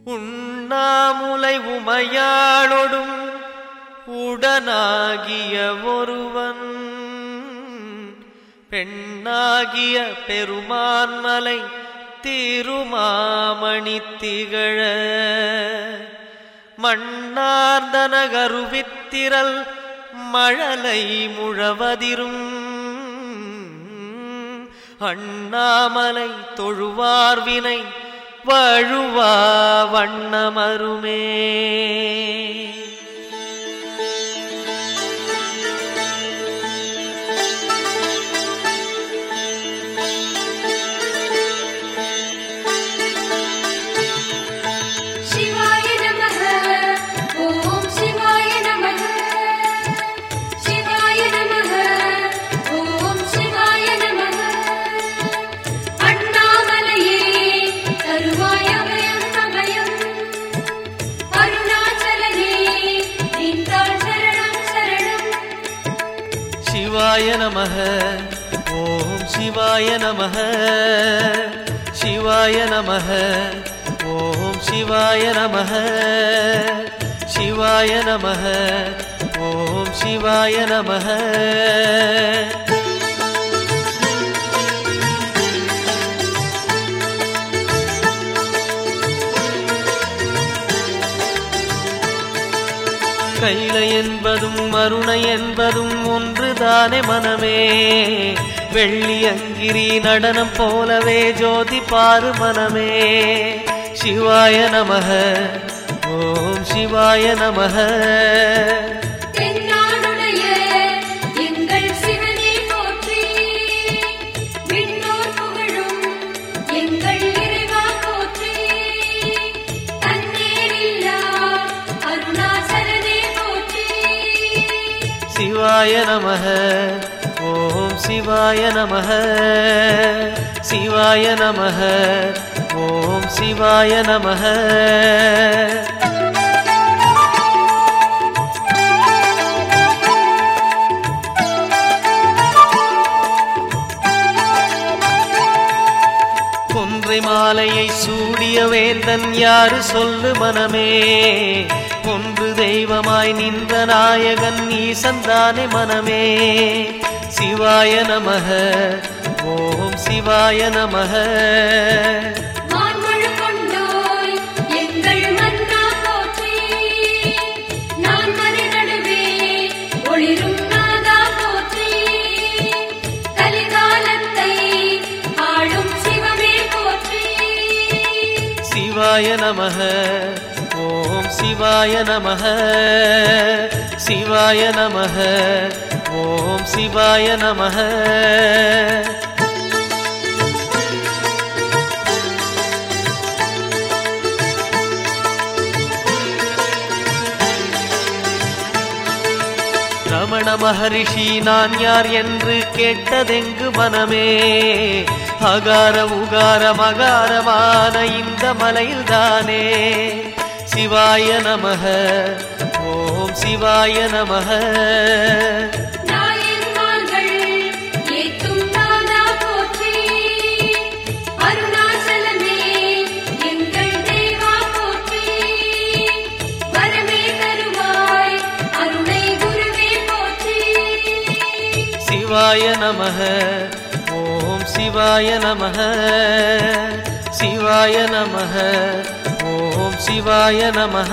உண்ணாமுலை உமையாளொடும் உடனாகிய ஒருவன் பெண்ணாகிய பெருமான்மலை திருமாமணி திகழ மண்ணார்ந்தனகருவித்திரல் மழலை முழவதிரும் அண்ணாமலை தொழுவார்வினை வழுவா வண்ணமருமே शिवाय नमः ॐ शिवाय नमः शिवाय नमः ॐ शिवाय नमः अण्णामलये तरुवाय अभयम् अभयम् अरुणाचलने निन्दाள் शरणं शरणम् சிவாய நமக ஓம் சிவாய நமக சிவாய நமக ஓம் சிவாய நமக சிவாய நமக ஓம் சிவாய நமக கைல என்பதும் மருணை என்பதும் ஒன்றுதானே மனமே வெள்ளி அங்கிரி நடனம் போலவே ஜோதி பாரு மனமே சிவாய நமக ஓம் சிவாய நமக தென்னாடுடைய எங்கள் சிவனே போற்றி விண்ணோர் புகழும் எங்கள் இறைவா போற்றி தன்னேரில்லா அருணாசலனே போற்றி சிவாய நமக ஓம் சிவாய நமக சிவாய நமக ஓம் சிவாய நமக கொன்றை மாலையை சூடிய வேந்தன் யாரு சொல்லு மனமே ஒன்று தெய்வமாய் நின்ற நாயகன் ஈசந்தானே மனமே சிவாய நமக ஓம் சிவாய நமக மான்மழு கொண்டோய் எங்கள் மன்னா போற்றி நான் மறை நடுவே ஒளிரும் நாதா போற்றி கலிகாலத்தை ஆளும் சிவமே போற்றி சிவாய நமக ஓம் சிவாய நமக சிவாய நமக ஓம் சிவாய நமக ரமண மகரிஷி நான் யார் என்று கேட்டதெங்கு மனமே அகார உகார மகாரமான இந்த மலையில்தானே சிவாய நமக ஓம் சிவாய நமக நாயன்மார்கள் ஏத்தும் நாதா போற்றி அருணாச்சலமே எங்கள் தேவா போற்றி வரமே தருவாய் அருணை குருவே போற்றி சிவாய நமக ஓம் சிவாய நமக சிவாய நமக ஓம் சிவாய நமக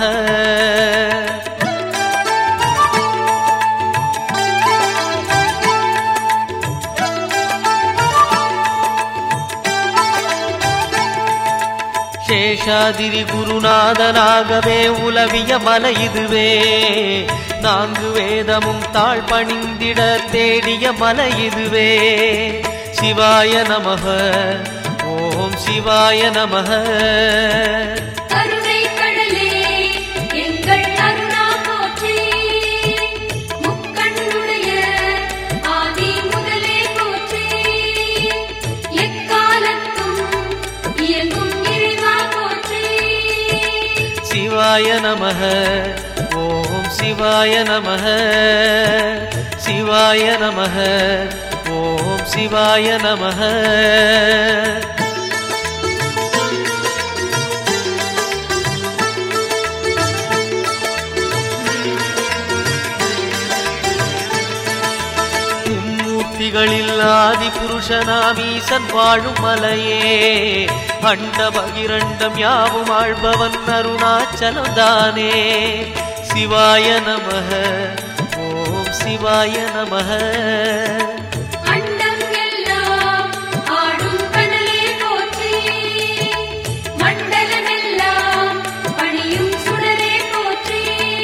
சேஷாதிரி குருநாதனாகவே உலவிய மலை இதுவே நான்கு வேதமும் தாழ் பணிந்திட தேடிய மலை இதுவே சிவாய நமக ஓம் சிவாய நமக கருணை கடலே எங்கள் அருணா போற்றி முக்கண்ணுடைய ஆதி முதலே போற்றி எக்காலத்தும் இயங்கும் இறைவா போற்றி சிவாய நமக ஓம் சிவாய நமக சிவாய நமக ஓம் சிவாய நமக மூர்த்திகளில் ஆதி புருஷனாம் ஈசன் வாழும் மலையே அண்ட பகிரண்டம் யாவும் ஆழ்பவன் அருணாச்சலம் தானே சிவாய நமக ஓம் சிவாய நமக அண்டம் எல்லாம் ஆடும் கனலே போற்றி மண்டலமெல்லாம் பணியும் சுடரே போற்றி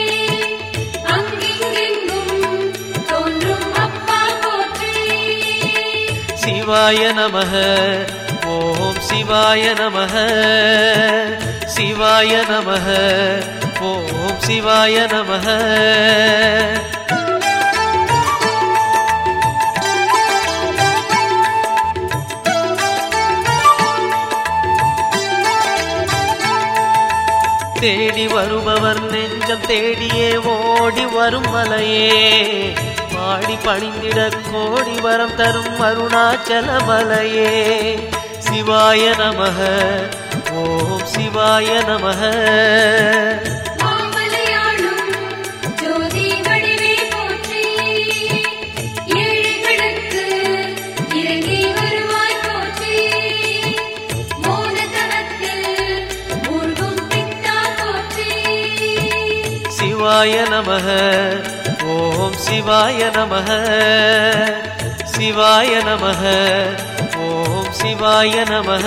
அங்கிங்கெங்கும் தோன்றும் அப்பா போற்றி சிவாய நமக ஓம் சிவாய நமக சிவாய நமக ஓம் சிவாய நமக தேடி வருபவர் நெஞ்சம் தேடியே ஓடி வரும் மலையே பாடி பணிந்திட கோடி வரம் தரும் அருணாச்சல மலையே சிவாய நமக ஓம் சிவாய நமக மாமலையாளும் ஜோதி வடிவே போற்றி ஏழைகளுக்கு இறங்கி வருவாய் போற்றி மோனதனத்தில் மூழ்கும் பித்தா போற்றி சிவாய நமக ஓம் சிவாய நமக சிவாய நமக ஓம் சிவாய நமக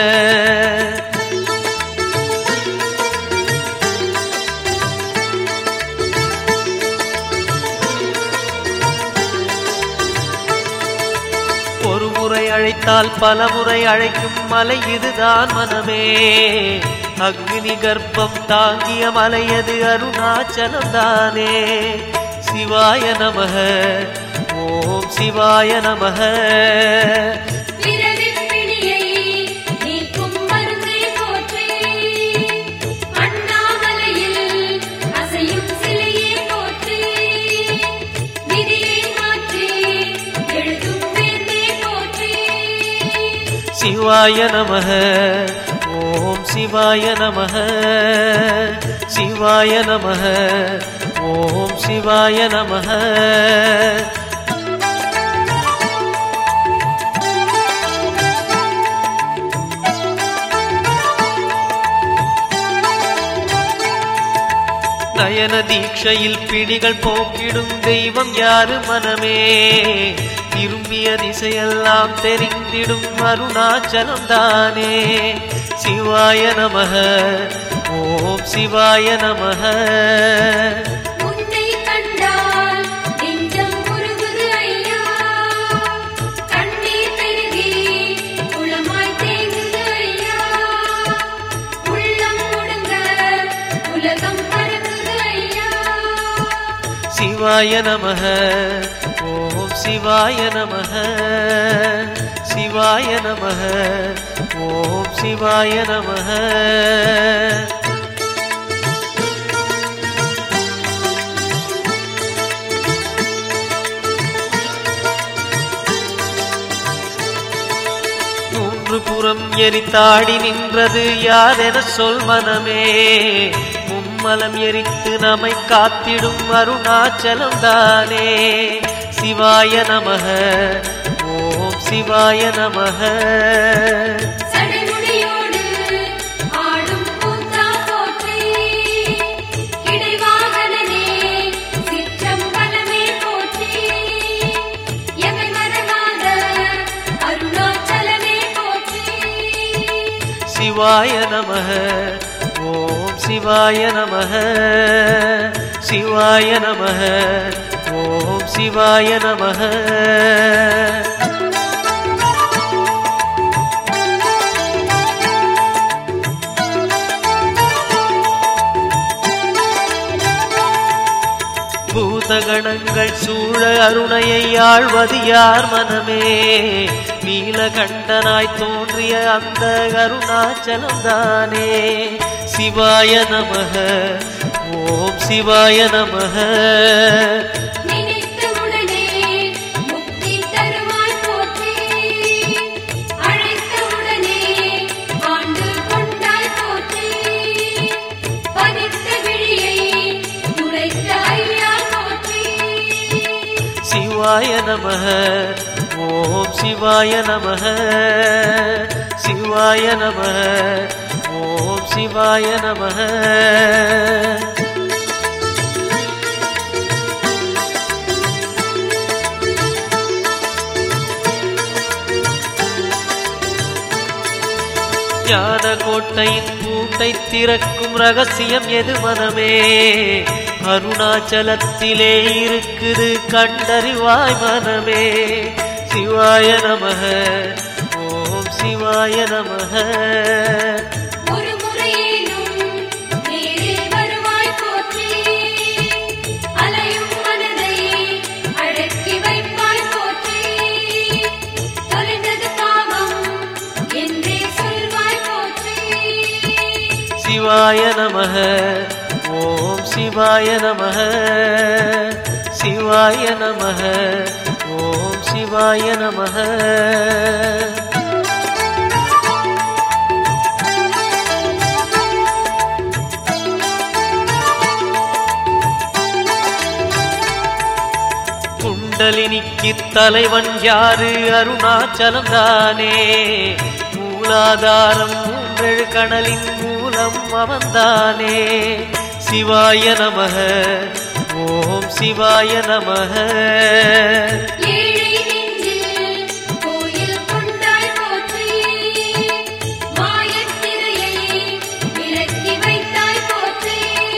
ஒரு முறை அழைத்தால் பல முறை அழைக்கும் மலை இதுதான் மனமே அக்னி கர்ப்பம் தாங்கிய மலையது அருணாச்சலம் தானே சிவாய நமக ஓம் சிவாய நமக பிறவிப் பிணியை நீக்கும் மருந்தே போற்றி அண்ணாமலையில் அசையும் சிலையே போற்றி விதியை மாற்றி எழுதும் வேந்தே போற்றி சிவாய நமக ஓம் சிவாய நமக சிவாய நமக ஓம் சிவாய நமக நயன தீட்சையில் பிடிகள் போக்கிடும் தெய்வம் யாரு மனமே திரும்பிய திசையெல்லாம் தெரிந்திடும் அருணாச்சலம் தானே சிவாய நமக ஓம் சிவாய நமக உன்னை கண்டால் நெஞ்சம் உருகுது ஐயா கண்ணீர் பெருகி குளமாய் தேங்குது ஐயா உள்ளம் முடங்க உலகம் பறக்குது ஐயா சிவாய நமக ஓம் சிவாய நமக சிவாய நமக ஓம் சிவாய நமக மூன்று புறம் எரித்தாடி நின்றது யாரென சொல் மனமே மும்மலம் எரித்து நம்மை காத்திடும் அருணாச்சலம் தானே சிவாய நமக ஓம் சிவாய நமக சடைமுடியோடு ஆடும் கூத்தா போற்றி கிடைவாகனனே சிற்றம்பலமே போற்றி எமை மறவாத அருணாச்சலமே போற்றி சிவாய நமக ஓம் சிவாய நமக சிவாய நமக ஓம் சிவாய நமக பூதகணங்கள் சூழ அருணையை ஆழ்வது யார் மனமே நீலகண்டனாய் தோன்றிய அந்த அருணாச்சலம் தானே சிவாய நமக ஓம் சிவாய நமக நினைத்த உடனே முக்தி தருவாய் போற்றி அழைத்த உடனே ஆண்டு கொண்டாய் போற்றி பதித்த விழியை துடைத்த ஐயா போற்றி சிவாய நமக சிவாய நமக சிவாய நமக ஓம் சிவாய நமக ஞான கோட்டையின் பூட்டை திறக்கும் ரகசியம் எது மனமே அருணாச்சலத்திலே இருக்குது கண்டறிவாய் மனமே சிவாய நமக ஓம் சிவாய நமக ஒரு முறையேனும் நேரில் வருவாய் போற்றி அலையும் மனதை அடக்கி வைப்பாய் போற்றி தொலைந்தது பாவம் என்றே சொல்வாய் போற்றி சிவாய நமக ஓம் சிவாய நமக சிவாய நமக ஓம் சிவாய நமக குண்டலினிக்கு தலைவன் யாரு அருணாச்சலம் தானே மூலாதாரம் மூன்றெழு கணலின் மூலம் அவன்தானே சிவாய நமக ஓம் சிவாய நமக ஏழை நெஞ்சில் கோயில் கொண்டாய் போற்றி மாயத்திரையை விலக்கி வைத்தாய் போற்றி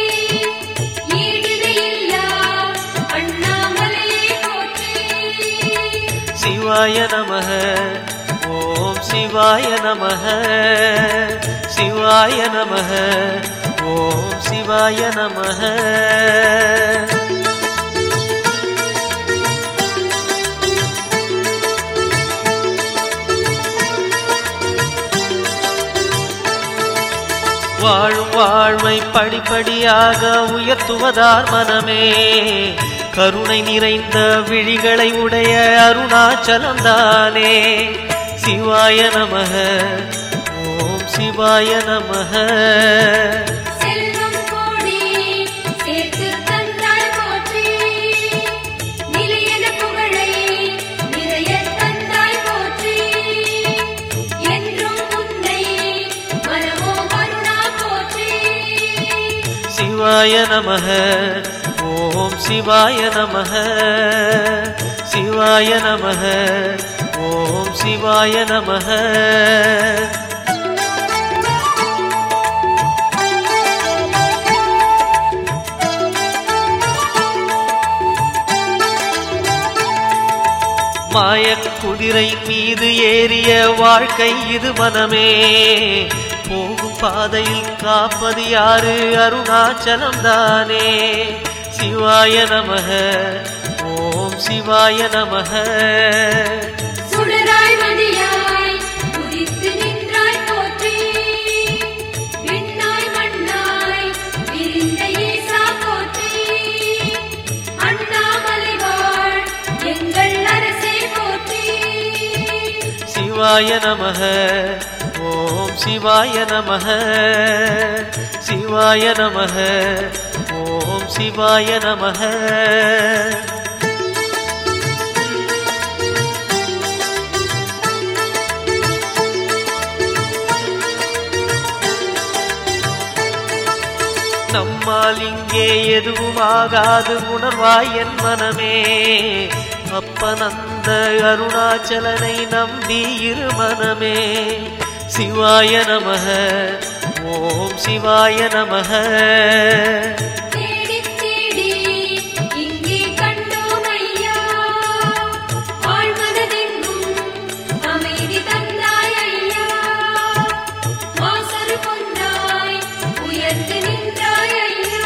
ஈடிணையில்லா அண்ணாமலையே போற்றி சிவாய நமக ஓம் சிவாய நமக சிவாய நமக ஓம் சிவாய நமக வாழும் வாழ்வை படிப்படியாக உயர்த்துவதார் மனமே கருணை நிறைந்த விழிகளை உடைய அருணாச்சலம் தானே சிவாய நமக ஓம் சிவாய நமக செல்வம் கோடி சேர்த்து தந்தாய் போற்றி நிலையன புகழை நிறைய தந்தாய் போற்றி என்றும் உன்னை மனமோ கருணா போற்றி சிவாய நமக ஓம் சிவாய நமக சிவாய நமக ஓம் சிவாய நமக மாயக் குதிரை மீது ஏறிய வாழ்க்கை இது மனமே போகும் பாதையில் காப்பது யாரு அருணாச்சலம் தானே சிவாய நமக ஓம் சிவாய நமக சுடராய் மதியாய் உதித்து நின்றாய் போற்றி விண்ணாய் மண்ணாய் விரிந்த ஈசா போற்றி அண்ணாமலை வாழ் எங்கள் அரசே போற்றி சிவாய நமக ஓம் சிவாய நமக சிவாய நமக ஓம் சிவாய நமக நம்மால் இங்கே எதுவும் ஆகாது உணர்வாய் என் மனமே அப்பனந்த அருணாச்சலனை நம்பி இரு மனமே சிவாய நமக ஓம் சிவாய நமக தேடி தேடி இங்கே கண்டோம் ஐயா ஆழ்மனதெங்கும் அமைதி தந்தாய் ஐயா வாசல் கொண்டாய் உயர்ந்து நின்றாய் ஐயா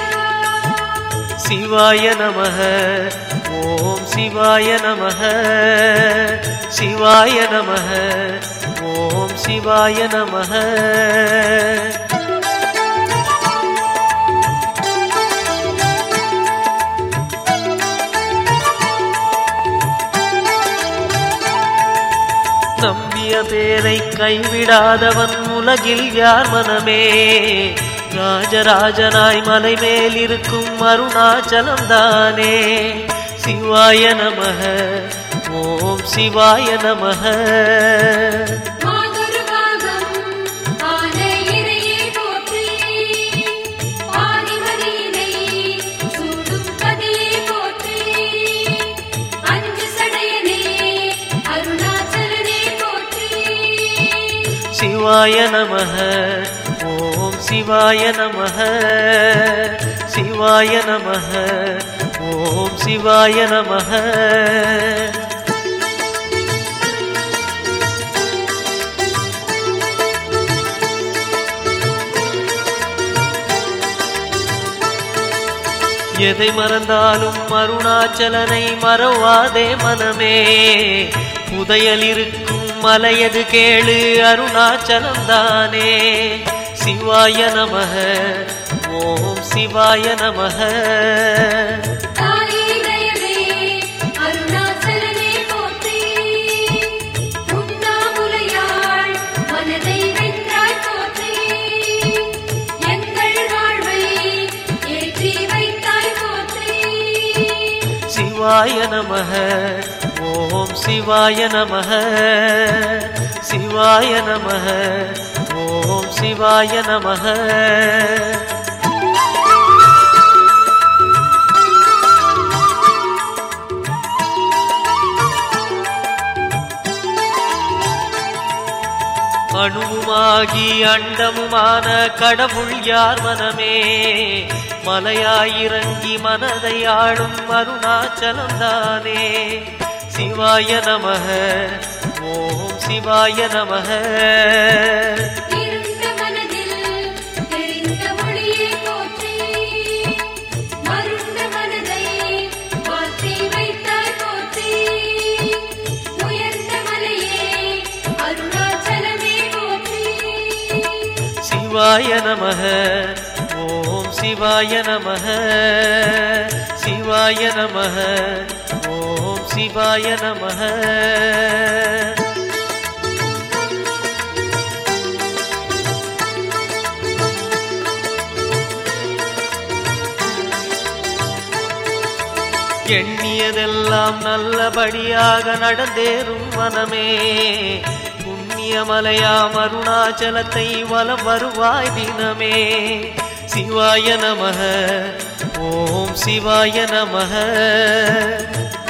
சிவாய நமக ஓம் சிவாய நமக சிவாய நமக ஓம் சிவாய நமக நம்பிய பேரை கைவிடாதவன் உலகில் யார் மனமே ராஜராஜனாய் மலை மேல் இருக்கும் அருணாச்சலம் தானே சிவாய நமக ஓம் சிவாய நமக மாதுருபாகம் ஆன இறையே போற்றி ஆதிமதியினை சூடும் பதியே போற்றி அஞ்சு சடையனே அருணாச்சலனே போற்றி சிவாய நமக ஓம் சிவாய நமக சிவாய நமக ஓம் சிவாய நமக எதை மறந்தாலும் அருணாச்சலனை மறவாதே மனமே புதையல் இருக்கும் மலையது கேளு அருணாச்சலம் தானே சிவாய நமக ஓம் சிவாய நமக தாயே தயவே அருணாச்சலனே போற்றி உண்ணாமுலையாள் மனதை வென்றாய் போற்றி எங்கள் வாழ்வை ஏற்றி வைத்தாய் போற்றி சிவாய நமக ஓம் சிவாய நமக சிவாய நமக ஓம் சிவாய நமக அணுவுமாகி அண்டமுமான கடவுள் யார் மனமே மலையாயிறங்கி மனதை ஆளும் அருணாச்சலம் தானே சிவாய நமக ஓம் சிவாய நமக இருண்ட மனதில் தெரிந்த ஒளியே போற்றி மருண்ட மனதை மாற்றி வைத்தாய் போற்றி உயர்ந்த மலையே அருணாச்சலமே போற்றி சிவாய நமக ஓம் சிவாய நமக சிவாய நமக ஓம் சிவாய நமக எண்ணியதெல்லாம் நல்லபடியாக நடந்தேறும் மனமே புண்ணியமலையாம் அருணாச்சலத்தை வலம் வருவாய் தினமே சிவாய நமக ஓம் சிவாய நமக